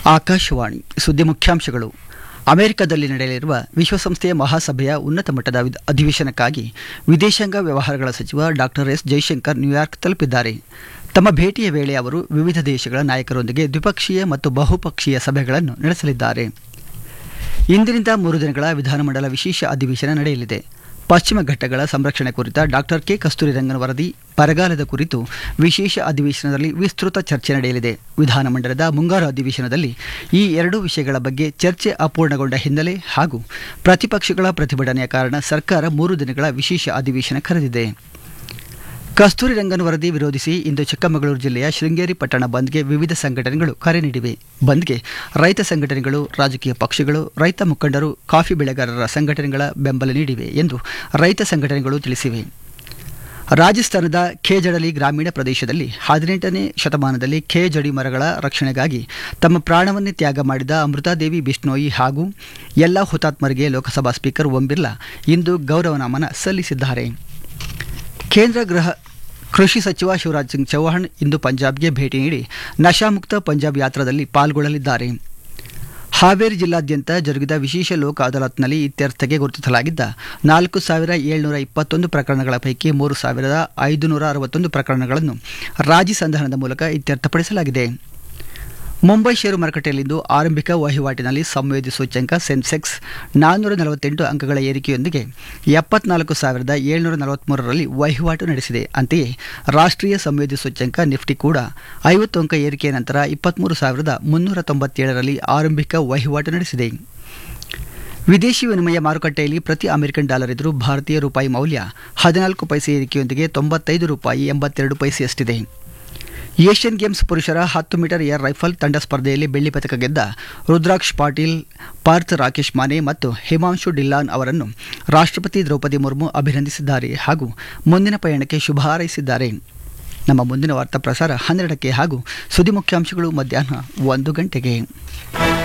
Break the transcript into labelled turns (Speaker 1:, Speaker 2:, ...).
Speaker 1: ಆಕಾಶವಾಣಿ ಸುದ್ದಿ ಮುಖ್ಯಾಂಶಗಳು ಅಮೆರಿಕದಲ್ಲಿ ನಡೆಯಲಿರುವ ವಿಶ್ವಸಂಸ್ಥೆಯ ಮಹಾಸಭೆಯ ಉನ್ನತ ಮಟ್ಟದ ವಿದ್- ಅಧಿವೇಶನಕ್ಕಾಗಿ ವಿದೇಶಾಂಗ ವ್ಯವಹಾರಗಳ ಸಚಿವ ಡಾಕ್ಟರ್ ಎಸ್ ಜೈಶಂಕರ್ ನ್ಯೂಯಾರ್ಕ್ ತಲುಪಿದ್ದಾರೆ ತಮ್ಮ ಭೇಟಿಯ ವೇಳೆ ಅವರು ವಿವಿಧ ದೇಶಗಳ ನಾಯಕರೊಂದಿಗೆ ದ್ವಿಪಕ್ಷೀಯ ಮತ್ತು ಬಹುಪಕ್ಷೀಯ ಸಭೆಗಳನ್ನು ನಡೆಸಲಿದ್ದಾರೆ ಇಂದಿನಿಂದ ಮೂರು ದಿನಗಳ ವಿಧಾನಮಂಡಲ ವಿಶೇಷ ಅಧಿವೇಶನ ನಡೆಯಲಿದೆ ಪಶ್ಚಿಮ ಘಟ್ಟಗಳ ಸಂರಕ್ಷಣೆ ಕುರಿತ ಡಾಕ್ಟರ್ ಕೆ ಕಸ್ತೂರಿರಂಗನ್ ವರದಿ ಬರಗಾಲದ ಕುರಿತು ವಿಶೇಷ ಅಧಿವೇಶನದಲ್ಲಿ ವಿಸ್ತೃತ ಚರ್ಚೆ ನಡೆಯಲಿದೆ ವಿಧಾನಮಂಡಲದ ಮುಂಗಾರು ಅಧಿವೇಶನದಲ್ಲಿ ಈ ಎರಡೂ ವಿಷಯಗಳ ಬಗ್ಗೆ ಚರ್ಚೆ ಅಪೂರ್ಣಗೊಂಡ ಹಿನ್ನೆಲೆ ಹಾಗೂ ಪ್ರತಿಪಕ್ಷಗಳ ಪ್ರತಿಭಟನೆಯ ಕಾರಣ ಸರ್ಕಾರ ಮೂರು ದಿನಗಳ ವಿಶೇಷ ಅಧಿವೇಶನ ಕರೆದಿದೆ ಕಸ್ತೂರಿ ರಂಗನ್ ವರದಿ ವಿರೋಧಿಸಿ ಇಂದು ಚಿಕ್ಕಮಗಳೂರು ಜಿಲ್ಲೆಯ ಶೃಂಗೇರಿ ಪಟ್ಟಣ ಬಂದ್ಗೆ ವಿವಿಧ ಸಂಘಟನೆಗಳು ಕರೆ ನೀಡಿವೆ ಬಂದ್ಗೆ ರೈತ ಸಂಘಟನೆಗಳು ರಾಜಕೀಯ ಪಕ್ಷಗಳು ರೈತ ಮುಖಂಡರು ಕಾಫಿ ಬೆಳೆಗಾರರ ಸಂಘಟನೆಗಳ ಬೆಂಬಲ ನೀಡಿವೆ ಎಂದು ರೈತ ಸಂಘಟನೆಗಳು ತಿಳಿಸಿವೆ ರಾಜಸ್ಥಾನದ ಖೇಜಡಲಿ ಗ್ರಾಮೀಣ ಪ್ರದೇಶದಲ್ಲಿ ಹದಿನೆಂಟನೇ ಶತಮಾನದಲ್ಲಿ ಖೇಜಡಿ ಮರಗಳ ರಕ್ಷಣೆಗಾಗಿ ತಮ್ಮ ಪ್ರಾಣವನ್ನೇ ತ್ಯಾಗ ಮಾಡಿದ ಅಮೃತಾದೇವಿ ಬಿಷ್ಣೋಯಿ ಹಾಗೂ ಎಲ್ಲ ಹುತಾತ್ಮರಿಗೆ ಲೋಕಸಭಾ ಸ್ಪೀಕರ್ ಓಂ ಬಿರ್ಲಾ ಇಂದು ಗೌರವ ನಮನ ಸಲ್ಲಿಸಿದ್ದಾರೆ ಕೇಂದ್ರ ಗೃಹ ಕೃಷಿ ಸಚಿವ ಶಿವರಾಜ್ ಸಿಂಗ್ ಚೌಹಾಣ್ ಇಂದು ಪಂಜಾಬ್ಗೆ ಭೇಟಿ ನೀಡಿ ನಶಾಮುಕ್ತ ಪಂಜಾಬ್ ಯಾತ್ರಾದಲ್ಲಿ ಪಾಲ್ಗೊಳ್ಳಲಿದ್ದಾರೆ ಹಾವೇರಿ ಜಿಲ್ಲಾದ್ಯಂತ ಜರುಗಿದ ವಿಶೇಷ ಲೋಕ ಅದಾಲತ್ನಲ್ಲಿ ಇತ್ಯರ್ಥಕ್ಕೆ ಗುರುತಿಸಲಾಗಿದ್ದ ನಾಲ್ಕು ಸಾವಿರ ಏಳ್ನೂರ ಇಪ್ಪತ್ತೊಂದು ಪ್ರಕರಣಗಳ ಪೈಕಿ ಮೂರು ಸಾವಿರದ ಐದುನೂರ ಅರವತ್ತೊಂದು ಪ್ರಕರಣಗಳನ್ನು ರಾಜಿ ಸಂಧಾನದ ಮೂಲಕ ಇತ್ಯರ್ಥಪಡಿಸಲಾಗಿದೆ ಮುಂಬೈ ಷೇರು ಮಾರುಕಟ್ಟೆಯಲ್ಲಿಂದು ಆರಂಭಿಕ ವಹಿವಾಟಿನಲ್ಲಿ ಸಂವೇದಿ ಸೂಚ್ಯಂಕ ಸೆನ್ಸೆಕ್ಸ್ ನಾನ್ನೂರ ನಲವತ್ತೆಂಟು ಅಂಕಗಳ ಏರಿಕೆಯೊಂದಿಗೆ ಎಪ್ಪತ್ನಾಲ್ಕು ಸಾವಿರದ ಏಳ್ನೂರ ನಲವತ್ತ್ಮೂರರಲ್ಲಿ ವಹಿವಾಟು ನಡೆಸಿದೆ ಅಂತೆಯೇ ರಾಷ್ಟ್ರೀಯ ಸಂವೇದಿ ಸೂಚ್ಯಂಕ ನಿಫ್ಟಿ ಕೂಡ ಐವತ್ತು ಅಂಕ ಏರಿಕೆಯ ನಂತರ ಇಪ್ಪತ್ತ್ಮೂರು ಸಾವಿರದ ಮುನ್ನೂರ ತೊಂಬತ್ತೇಳರಲ್ಲಿ ಆರಂಭಿಕ ವಹಿವಾಟು ನಡೆಸಿದೆ ವಿದೇಶಿ ವಿನಿಮಯ ಮಾರುಕಟ್ಟೆಯಲ್ಲಿ ಪ್ರತಿ ಅಮೆರಿಕನ್ ಡಾಲರ್ ಎದುರು ಭಾರತೀಯ ರೂಪಾಯಿ ಮೌಲ್ಯ ಹದಿನಾಲ್ಕು ಪೈಸೆ ಏರಿಕೆಯೊಂದಿಗೆ ತೊಂಬತ್ತೈದು ರೂಪಾಯಿ ಎಂಬತ್ತೆರಡು ಪೈಸೆಯಷ್ಟಿದೆ ಏಷ್ಯನ್ ಗೇಮ್ಸ್ ಪುರುಷರ ಹತ್ತು ಮೀಟರ್ ಏರ್ ರೈಫಲ್ ತಂಡ ಸ್ಪರ್ಧೆಯಲ್ಲಿ ಬೆಳ್ಳಿ ಪದಕ ಗೆದ್ದ ರುದ್ರಾಕ್ಷ್ ಪಾಟೀಲ್ ಪಾರ್ಥ್ ರಾಕೇಶ್ ಮಾನೆ ಮತ್ತು ಹಿಮಾಂಶು ಡಿಲ್ಲಾನ್ ಅವರನ್ನು ರಾಷ್ಟ್ರಪತಿ ದ್ರೌಪದಿ ಮುರ್ಮು ಅಭಿನಂದಿಸಿದ್ದಾರೆ ಹಾಗೂ ಮುಂದಿನ ಪಯಣಕ್ಕೆ ಶುಭ ಹಾರೈಸಿದ್ದಾರೆ ನಮ್ಮ ಮುಂದಿನ ವಾರ್ತಾ ಪ್ರಸಾರ ಹನ್ನೆರಡಕ್ಕೆ ಹಾಗೂ ಸುದ್ದಿ ಮುಖ್ಯಾಂಶಗಳು ಮಧ್ಯಾಹ್ನ ಒಂದು ಗಂಟೆಗೆ